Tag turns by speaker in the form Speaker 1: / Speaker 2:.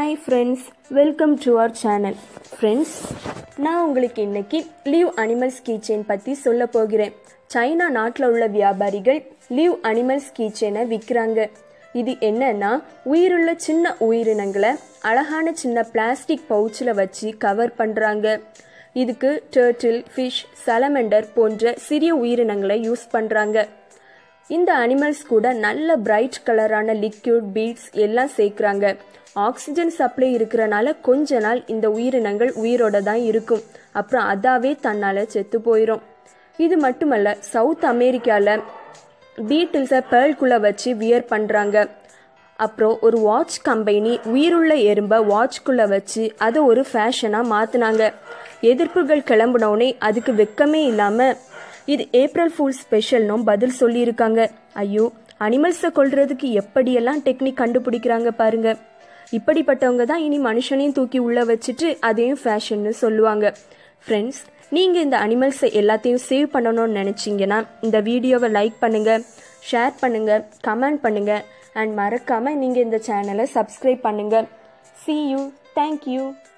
Speaker 1: hi friends welcome to our channel friends நான் உங்களுக்கு இன்னைக்கு லீவ் அனிமல்ஸ் கீச்செயின் பற்றி சொல்ல போகிறேன் சைனா நாட்டில் உள்ள வியாபாரிகள் லீவ் அனிமல்ஸ் கீச்செயினை விற்கிறாங்க இது என்னன்னா உயிருள்ள சின்ன உயிரினங்களை அழகான சின்ன பிளாஸ்டிக் பவுச்சில் வச்சு கவர் பண்ணுறாங்க இதுக்கு டேர்ட்டில் ஃபிஷ் சலமெண்டர் போன்ற சிறிய உயிரினங்களை யூஸ் பண்ணுறாங்க இந்த அனிமல்ஸ் கூட நல்ல பிரைட் கலரான லிக்யூட் பீட்ஸ் எல்லாம் சேர்க்குறாங்க ஆக்சிஜன் சப்ளை இருக்கிறனால கொஞ்ச நாள் இந்த உயிரினங்கள் உயிரோட தான் இருக்கும் அப்புறம் அதாவே தன்னால் செத்து போயிடும் இது மட்டுமல்ல சவுத் அமெரிக்காவில் பீட்டில்ஸை பேர்ல்குள்ளே வச்சு வியர் பண்ணுறாங்க அப்புறம் ஒரு வாட்ச் கம்பெனி உயிருள்ள எறும்பை வாட்ச்குள்ளே வச்சு அதை ஒரு ஃபேஷனாக மாற்றினாங்க எதிர்ப்புகள் கிளம்புனோடனே அதுக்கு வெக்கமே இல்லாமல் இது ஏப்ரல் ஃபூல் ஸ்பெஷல்னும் பதில் சொல்லியிருக்காங்க ஐயோ அனிமல்ஸை கொல்றதுக்கு எப்படியெல்லாம் டெக்னிக் கண்டுபிடிக்கிறாங்க பாருங்க இப்படிப்பட்டவங்க தான் இனி மனுஷனையும் தூக்கி உள்ள வச்சுட்டு அதையும் ஃபேஷன்னு சொல்லுவாங்க ஃப்ரெண்ட்ஸ் நீங்கள் இந்த அனிமல்ஸை எல்லாத்தையும் சேவ் பண்ணணும்னு நினச்சிங்கன்னா இந்த வீடியோவை லைக் பண்ணுங்கள் ஷேர் பண்ணுங்கள் கமெண்ட் பண்ணுங்கள் அண்ட் மறக்காமல் நீங்கள் இந்த சேனலை சப்ஸ்கிரைப் பண்ணுங்கள் சி யூ தேங்க்யூ